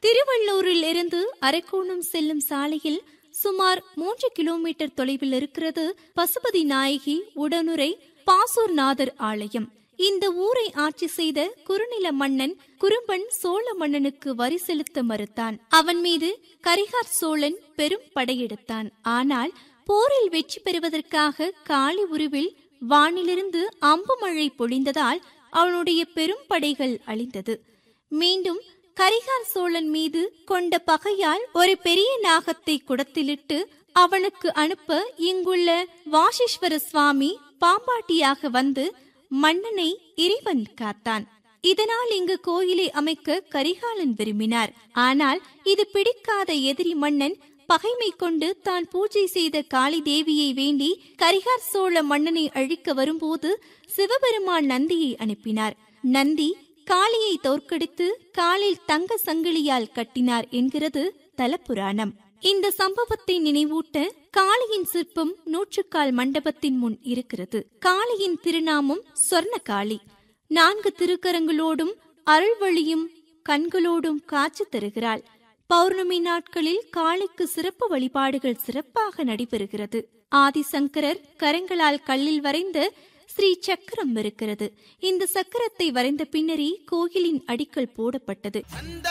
திருவள்ளூரில் இருந்து அரக்கோணம் செல்லும் சாலையில் சுமார் மூன்று கிலோமீட்டர் தொலைவில் இருக்கிறது பசுபதி நாயகி உடனுரை பாசூர்நாதர் ஆலயம் இந்த ஊரை ஆட்சி செய்த குறுநில மன்னன் குறும்பன் சோழ மன்னனுக்கு வரி செலுத்த மறுத்தான் அவன் மீது கரிகார் சோழன் பெரும் படையெடுத்தான் ஆனால் போரில் வெற்றி பெறுவதற்காக காளி உருவில் வானிலிருந்து அம்பு மழை பொழிந்ததால் அவனுடைய பெரும் படைகள் அழிந்தது மீண்டும் கரிகார் சோழன் மீது கொண்ட பகையால் ஒரு பெரிய நாகத்தை குடத்திலிட்டு அவனுக்கு அனுப்ப இங்குள்ள வாசிஸ்வர சுவாமி பாம்பாட்டியாக வந்து மன்னனை இறைவன் காத்தான் இதனால் இங்கு கோயிலை அமைக்க கரிகாலன் விரும்பினார் ஆனால் இது பிடிக்காத எதிரி மன்னன் பகைமை கொண்டு தான் பூஜை செய்த காளி தேவியை வேண்டி கரிகார் சோழ மன்னனை அழிக்க வரும்போது சிவபெருமான் நந்தியை அனுப்பினார் நந்தி காளியை தோற்கடித்து காலில் தங்க சங்கிலியால் கட்டினார் என்கிறது தலப்புராணம் இந்த சம்பவத்தை நினைவூட்ட காளியின் சிற்பம் நூற்றுக்கால் மண்டபத்தின் முன் இருக்கிறது காளியின் திருநாமம் சொர்ணகாளி நான்கு திருக்கரங்களோடும் அருள்வழியும் கண்களோடும் காட்சி தருகிறாள் பௌர்ணமி நாட்களில் காளிக்கு சிறப்பு வழிபாடுகள் சிறப்பாக நடைபெறுகிறது ஆதிசங்கரர் கரங்களால் கல்லில் வரைந்த ஸ்ரீ சக்கரம் இருக்கிறது இந்த சக்கரத்தை வரைந்த பின்னரே கோயிலின் அடிக்கல் போடப்பட்டது